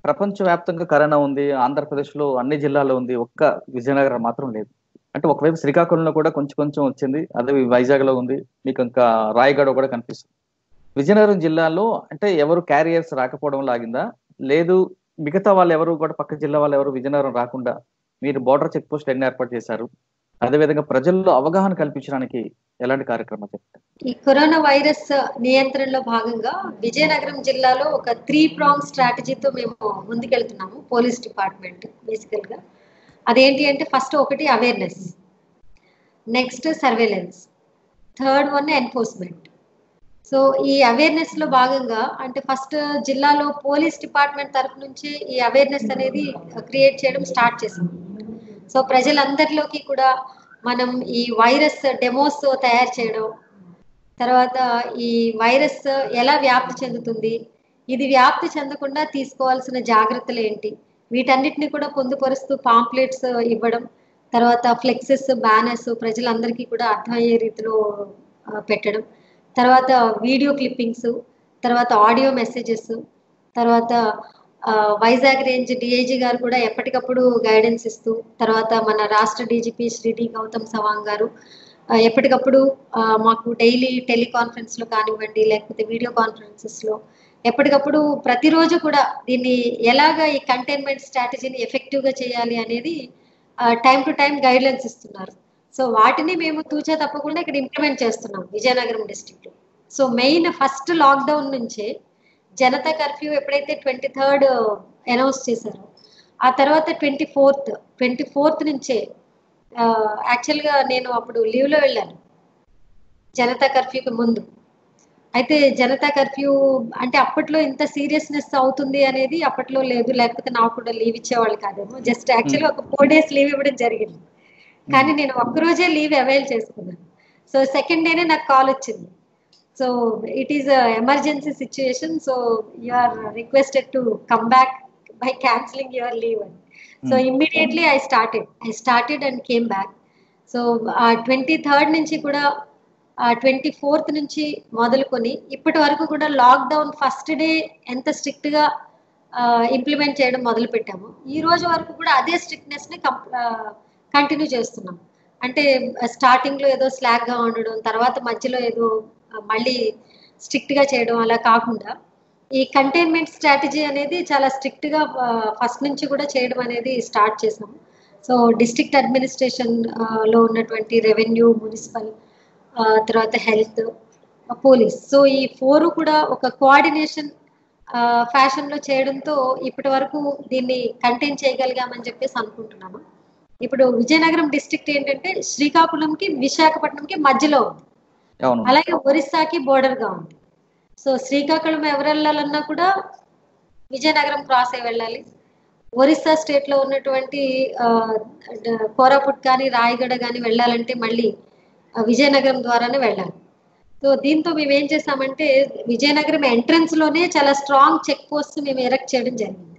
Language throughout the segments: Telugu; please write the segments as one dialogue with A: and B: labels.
A: ప్రపంచవ్యాప్తంగా కరోనా ఉంది ఆంధ్రప్రదేశ్ లో అన్ని జిల్లాల్లో ఉంది ఒక్క విజయనగరం మాత్రం లేదు అంటే ఒకవైపు శ్రీకాకుళంలో కూడా కొంచెం కొంచెం వచ్చింది అదే వైజాగ్ లో ఉంది మీకు ఇంకా రాయగడ కూడా కనిపిస్తుంది విజయనగరం జిల్లాలో అంటే ఎవరు క్యారియర్స్ రాకపోవడం లాగిందా లేదు మిగతా వాళ్ళు ఎవరు కూడా పక్క జిల్లా వాళ్ళు ఎవరు విజయనగరం రాకుండా మీరు బోర్డర్ చెక్ పోస్ట్ ఎన్ని ఏర్పాటు చేశారు అదేవిధంగా ప్రజల్లో అవగాహన కల్పించడానికి ఎలాంటి కార్యక్రమాలు చేస్తారు
B: ఈ కరోనా వైరస్ నియంత్రణలో భాగంగా విజయనగరం జిల్లాలో ఒక త్రీ ప్రాంగ్ స్ట్రాటజీతో మేము ముందుకెళ్తున్నాము పోలీస్ డిపార్ట్మెంట్ బేసికల్ గా అదేంటి అంటే ఫస్ట్ ఒకటి awareness next surveillance third one enforcement so ఈ అవేర్నెస్ లో భాగంగా అంటే ఫస్ట్ జిల్లాలో పోలీస్ డిపార్ట్మెంట్ తరఫు నుంచి ఈ అవేర్నెస్ అనేది క్రియేట్ చేయడం స్టార్ట్ చేసాం సో ప్రజలందరిలోకి కూడా మనం ఈ వైరస్ డెమోస్ తయారు చేయడం తర్వాత ఈ వైరస్ ఎలా వ్యాప్తి చెందుతుంది ఇది వ్యాప్తి చెందకుండా తీసుకోవాల్సిన జాగ్రత్తలు ఏంటి వీటన్నిటిని కూడా పొందుపరుస్తూ పాంప్లెట్స్ ఇవ్వడం తర్వాత ఫ్లెక్సెస్ బ్యానర్స్ ప్రజలందరికీ కూడా అర్థమయ్యే రీతిలో ఆ, పెట్టడం తర్వాత వీడియో క్లిప్పింగ్స్ తర్వాత ఆడియో మెసేజెస్ తర్వాత ఆ, వైజాగ్ రేంజ్ డిఐజీ గారు కూడా ఎప్పటికప్పుడు గైడెన్స్ ఇస్తూ తర్వాత మన రాష్ట్ర డీజీపీ శ్రీ డి గౌతమ్ సవాంగ్ గారు ఆ, ఎప్పటికప్పుడు ఆ, మాకు డైలీ టెలికాన్ఫరెన్స్ లో కానివ్వండి లేకపోతే వీడియో కాన్ఫరెన్సెస్ లో ఎప్పటికప్పుడు ప్రతిరోజు కూడా దీన్ని ఎలాగ ఈ కంటైన్మెంట్ స్ట్రాటజీని ఎఫెక్టివ్ గా చేయాలి అనేది టైం టు టైం గైడ్లైన్స్ ఇస్తున్నారు సో వాటిని మేము తూచా తప్పకుండా ఇక్కడ ఇంప్లిమెంట్ చేస్తున్నాం విజయనగరం డిస్ట్రిక్ట్ లో సో మెయిన్ ఫస్ట్ లాక్డౌన్ నుంచే జనతా కర్ఫ్యూ ఎప్పుడైతే ట్వంటీ థర్డ్ అనౌన్స్ చేశారో ఆ తర్వాత ట్వంటీ ఫోర్త్ ట్వంటీ ఫోర్త్ నుంచే యాక్చువల్గా నేను అప్పుడు లీవ్లో వెళ్ళాను జనతా కర్ఫ్యూకి ముందు అయితే జనతా కర్ఫ్యూ అంటే అప్పట్లో ఇంత సీరియస్నెస్ అవుతుంది అనేది అప్పట్లో లేదు లేకపోతే నాకు కూడా లీవ్ ఇచ్చేవాళ్ళు కాదేమో జస్ట్ యాక్చువల్లీ ఒక ఫోర్ డేస్ లీవ్ ఇవ్వడం జరిగింది కానీ నేను ఒక్కరోజే లీవ్ అవైల్ చేసుకున్నాను సో సెకండ్ డేనే నాకు కాల్ వచ్చింది so it is emergency situation so you are requested to come back by cancelling your leave అని so immediately I started I started and came back so ఆ ట్వంటీ థర్డ్ నుంచి కూడా ఆ ట్వంటీ ఫోర్త్ నుంచి మొదలుకొని ఇప్పటి వరకు కూడా లాక్డౌన్ ఫస్ట్ డే ఎంత స్ట్రిక్ట్ గా ఇంప్లిమెంట్ చేయడం మొదలు పెట్టాము ఈ రోజు వరకు కూడా అదే స్ట్రిక్ట్నెస్ ని కంటిన్యూ చేస్తున్నాం అంటే స్టార్టింగ్ లో ఏదో స్లాగ్ గా ఉండడం తర్వాత మధ్యలో ఏదో ఆ, మళ్ళీ స్ట్రిక్ట్ గా చేయడం అలా కాకుండా ఈ కంటైన్మెంట్ స్ట్రాటజీ అనేది చాలా స్ట్రిక్ట్ గా ఫస్ట్ నుంచి కూడా చేయడం అనేది స్టార్ట్ చేసాము సో డిస్ట్రిక్ట్ అడ్మినిస్ట్రేషన్ లో ఉన్నటువంటి రెవెన్యూ మున్సిపల్ తర్వాత హెల్త్ పోలీస్ సో ఈ ఫోర్ కూడా ఒక కోఆర్డినేషన్ ఫ్యాషన్ లో చేయడంతో ఇప్పటి వరకు దీన్ని కంటైన్ చేయగలిగామని చెప్పేసి అనుకుంటున్నాను ఇప్పుడు విజయనగరం డిస్ట్రిక్ట్ ఏంటంటే శ్రీకాకుళంకి విశాఖపట్నంకి మధ్యలో ఉంది
A: అవును
B: అలాగే ఒరిస్సాకి బోర్డర్ గా ఉంది సో శ్రీకాకుళం ఎవరు వెళ్ళాలన్నా కూడా విజయనగరం క్రాస్ అయి వెళ్ళాలి ఒరిస్సా స్టేట్ లో ఉన్నటువంటి ఆ, డ- కోరాపుట్ కానీ రాయగడ కానీ వెళ్ళాలంటే మళ్ళీ ఆ, విజయనగరం ద్వారానే వెళ్ళాలి సో దీంతో మేము ఏం చేసామంటే విజయనగరం ఎంట్రన్స్ లోనే చాలా స్ట్రాంగ్ చెక్ పోస్ట్ మేము ఎరెక్ట్ చేయడం జరిగింది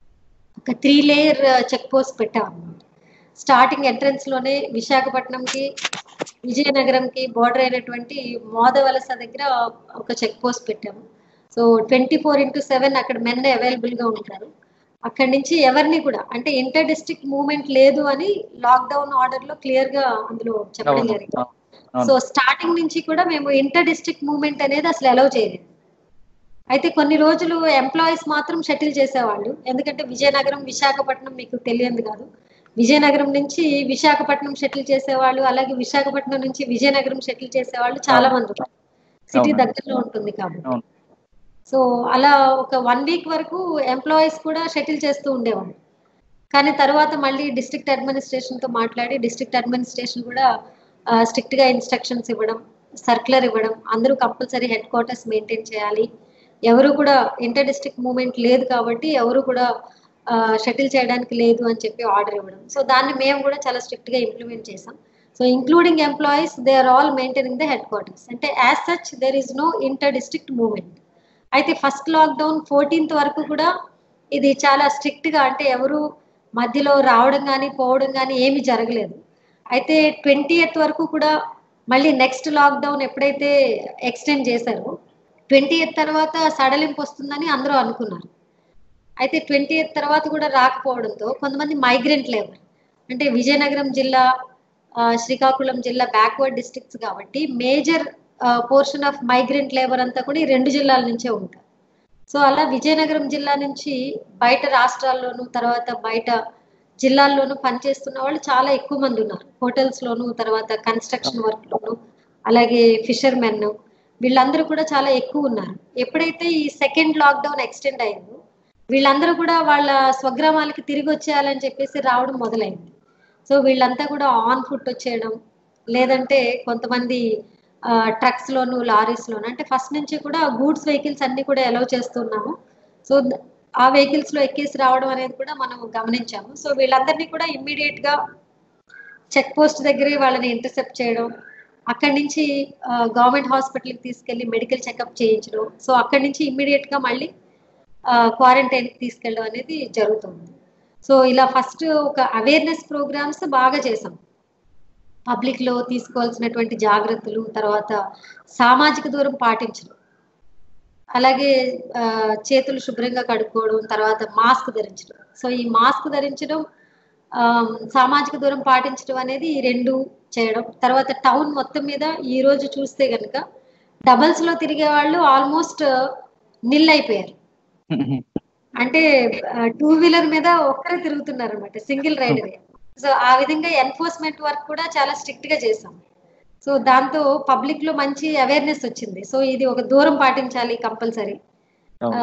B: ఒక త్రీ లేయర్ చెక్ పోస్ట్ పెట్టాం అన్నమాట స్టార్టింగ్ ఎంట్రన్స్ లోనే విశాఖపట్నంకి విజయనగరంకి బోర్డర్ అయినటువంటి మోదవలస దగ్గర ఒక చెక్ పోస్ట్ పెట్టాము so twenty four into seven అక్కడ మెన్ అవైలబుల్ గా ఉంటారు అక్కడి నుంచి ఎవరిని కూడా అంటే ఇంటర్ డిస్ట్రిక్ట్ మూవ్మెంట్ లేదు అని లాక్డౌన్ ఆర్డర్ లో క్లియర్ గా అందులో చెప్పడం
A: అవును
B: జరిగింది
A: అవును.
B: సో స్టార్టింగ్ నుంచి కూడా మేము ఇంటర్ డిస్ట్రిక్ట్ మూవ్మెంట్ అనేది అసలు అలౌ చేయలేదు అయితే కొన్ని రోజులు ఎంప్లాయీస్ మాత్రం షటిల్ చేసేవాళ్ళు ఎందుకంటే విజయనగరం విశాఖపట్నం మీకు తెలియదు కాదు విజయనగరం నుంచి విశాఖపట్నం షటిల్ చేసేవాళ్ళు అలాగే విశాఖపట్నం నుంచి విజయనగరం షటిల్ చేసేవాళ్ళు చాలా మంది ఉన్నారు సిటీ
A: అవునండి.
B: దగ్గరలో ఉంటుంది కాబట్టి
A: అవును.
B: సో అలా ఒక వన్ వీక్ వరకు ఎంప్లాయీస్ కూడా షటిల్ చేస్తూ ఉండేవాళ్ళు కానీ తర్వాత మళ్ళీ డిస్ట్రిక్ట్ అడ్మినిస్ట్రేషన్ తో మాట్లాడి డిస్ట్రిక్ట్ అడ్మినిస్ట్రేషన్ కూడా స్ట్రిక్ట్ గా ఇన్స్ట్రక్షన్స్ ఇవ్వడం సర్క్యులర్ ఇవ్వడం అందరూ కంపల్సరీ హెడ్ క్వార్టర్స్ మెయింటైన్ చేయాలి ఎవరు కూడా ఇంటర్ డిస్ట్రిక్ట్ మూవ్మెంట్ లేదు కాబట్టి ఎవరు కూడా షటిల్ చేయడానికి లేదు అని చెప్పి ఆర్డర్ ఇవ్వడం సో దాన్ని మేము కూడా చాలా స్ట్రిక్ట్ గా ఇంప్లిమెంట్ చేసాం so including employees they are all maintaining the headquarters అంటే as such there is no inter district movement అయితే ఫస్ట్ లాక్డౌన్ ఫోర్టీన్త్ వరకు కూడా ఇది చాలా స్ట్రిక్ట్ గా అంటే ఎవరు మధ్యలో రావడం కానీ పోవడం కానీ ఏమీ జరగలేదు అయితే ట్వంటీ వరకు కూడా మళ్ళీ నెక్స్ట్ లాక్డౌన్ ఎప్పుడైతే ఎక్స్టెండ్ చేశారో ట్వంటీ తర్వాత సడలింపు వస్తుందని అందరూ అనుకున్నారు అయితే ట్వంటీ ఎయిత్ తర్వాత కూడా రాకపోవడంతో కొంతమంది మైగ్రెంట్ లేబర్ అంటే విజయనగరం జిల్లా ఆ, శ్రీకాకుళం జిల్లా బ్యాక్వర్డ్ డిస్ట్రిక్ట్స్ కాబట్టి major portion of migrant labour అంతా కూడా ఈ రెండు జిల్లాల నుంచే ఉంటారు సో అలా విజయనగరం జిల్లా నుంచి బయట రాష్ట్రాల్లోనూ తర్వాత బయట జిల్లాల్లోనూ పనిచేస్తున్న వాళ్ళు చాలా ఎక్కువ మంది ఉన్నారు హోటల్స్ లోను తర్వాత కన్స్ట్రక్షన్ వర్క్ లోను అలాగే ఫిషర్మెన్ వీళ్ళందరూ కూడా చాలా ఎక్కువ ఉన్నారు ఎప్పుడైతే ఈ సెకండ్ లాక్డౌన్ ఎక్స్టెండ్ అయిందో వీళ్ళందరూ కూడా వాళ్ళ స్వగ్రామాలకి తిరిగి వచ్చేయాలని చెప్పేసి రావడం మొదలైంది సో వీళ్ళంతా కూడా ఆన్ ఫుట్ వచ్చేయడం లేదంటే కొంతమంది ట్రక్స్ లోను లారీస్ లోను అంటే ఫస్ట్ నుంచి కూడా గూడ్స్ వెహికల్స్ అన్ని కూడా అలౌ చేస్తున్నాము సో ద- ఆ వెహికల్స్ లో ఎక్కేసి రావడం అనేది కూడా మనం గమనించాము సో వీళ్ళందరినీ కూడా ఇమ్మీడియట్ గా చెక్ పోస్ట్ దగ్గరే వాళ్ళని ఇంటర్సెప్ట్ చేయడం అక్కడి నుంచి గవర్నమెంట్ హాస్పిటల్కి తీసుకెళ్లి మెడికల్ చెకప్ చేయించడం సో అక్కడి నుంచి ఇమ్మీడియట్ గా మళ్ళీ క్వారంటైన్ తీసుకెళ్ళడం అనేది జరుగుతుంది సో ఇలా ఫస్ట్ ఒక అవేర్నెస్ ప్రోగ్రామ్స్ బాగా చేసాం పబ్లిక్ లో తీసుకోవాల్సినటువంటి జాగ్రత్తలు తర్వాత సామాజిక దూరం పాటించడం అలాగే ఆ, చేతులు శుభ్రంగా కడుక్కోవడం తర్వాత మాస్క్ ధరించడం సో ఈ మాస్క్ ధరించడం ఆ, సామాజిక దూరం పాటించడం అనేది ఈ రెండు చేయడం తర్వాత టౌన్ మొత్తం మీద ఈ రోజు చూస్తే కనుక డబల్స్ లో తిరిగే వాళ్ళు ఆల్మోస్ట్ నిల్ అయిపోయారు అంటే టూ వీలర్ మీద ఒక్కరే తిరుగుతున్నారు అనమాట సింగిల్ రైడర్ సో ఆ విధంగా ఎన్ఫోర్స్మెంట్ వర్క్ కూడా చాలా స్ట్రిక్ట్ గా చేసాం సో దాంతో పబ్లిక్ లో మంచి అవేర్నెస్ వచ్చింది సో ఇది ఒక దూరం పాటించాలి కంపల్సరీ
A: అవును.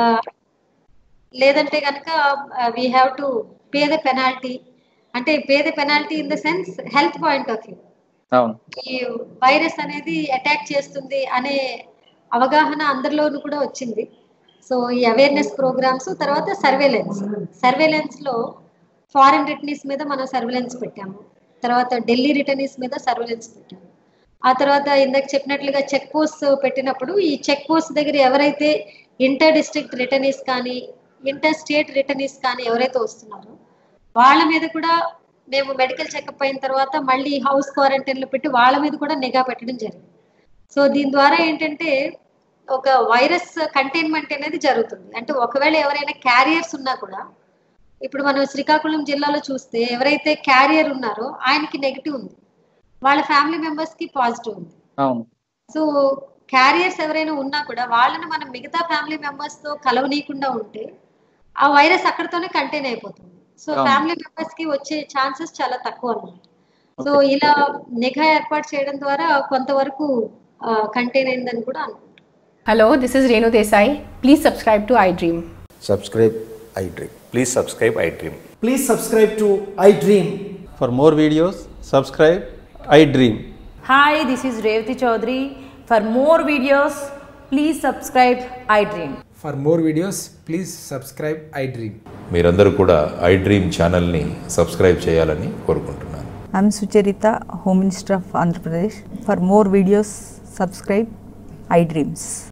B: లేదంటే కనుక we have to pay the penalty అంటే pay the penalty in the sense health point of view
A: అవును
B: ఈ వైరస్ అనేది అటాక్ చేస్తుంది అనే అవగాహన అందరిలోనూ కూడా వచ్చింది సో ఈ అవేర్నెస్ ప్రోగ్రామ్స్ తర్వాత సర్వేలెన్స్ సర్వేలెన్స్ లో ఫారిన్ రిటర్నీస్ మీద మనం సర్వేలెన్స్ పెట్టాము తర్వాత ఢిల్లీ రిటర్నీస్ మీద సర్వేలెన్స్ పెట్టాము ఆ తర్వాత ఇందాక చెప్పినట్లుగా చెక్ పోస్ట్ పెట్టినప్పుడు ఈ చెక్ పోస్ట్ దగ్గర ఎవరైతే ఇంటర్ డిస్ట్రిక్ట్ రిటర్నీస్ కానీ ఇంటర్ స్టేట్ రిటర్నీస్ కానీ ఎవరైతే వస్తున్నారో వాళ్ళ మీద కూడా మేము మెడికల్ చెకప్ అయిన తర్వాత మళ్ళీ హౌస్ క్వారంటైన్ లో పెట్టి వాళ్ళ మీద కూడా నిఘా పెట్టడం జరిగింది సో దీని ద్వారా ఏంటంటే ఒక వైరస్ కంటైన్మెంట్ అనేది జరుగుతుంది అంటే ఒకవేళ ఎవరైనా క్యారియర్స్ ఉన్నా కూడా ఇప్పుడు మనం శ్రీకాకుళం జిల్లాలో చూస్తే ఎవరైతే క్యారియర్ ఉన్నారో ఆయనకి నెగిటివ్ ఉంది వాళ్ళ ఫ్యామిలీ మెంబర్స్ కి పాజిటివ్ ఉంది
A: అవును
B: సో క్యారియర్స్ ఎవరైనా ఉన్నా కూడా వాళ్ళని మనం మిగతా ఫ్యామిలీ మెంబర్స్ తో కలవనీయకుండా ఉంటే ఆ వైరస్ అక్కడితోనే కంటైన్ అయిపోతుంది సో
C: అవును.
B: ఫ్యామిలీ మెంబర్స్ కి వచ్చే ఛాన్సెస్ చాలా తక్కువ అన్నమాట సో
A: Okay.
B: ఇలా నిఘా ఏర్పాటు చేయడం ద్వారా కొంతవరకు కంటైన్ అయిందని కూడా అనుకుంటున్నాను
D: Hello, this is Renu Desai. Please subscribe to iDream.
E: subscribe iDream.
F: Please subscribe iDream.
C: Please subscribe to iDream.
G: For more videos, subscribe I Dream.
H: Hi, this is Revati Chaudhary. For more videos, please subscribe iDream.
I: For more videos, please subscribe iDream.
F: మీరందరూ కూడా iDream ఛానల్ని సబ్స్క్రైబ్ చేయాలని కోరుకుంటున్నాను
J: I'm Sucharita, Home Minister of Andhra Pradesh. For more videos, subscribe iDreams.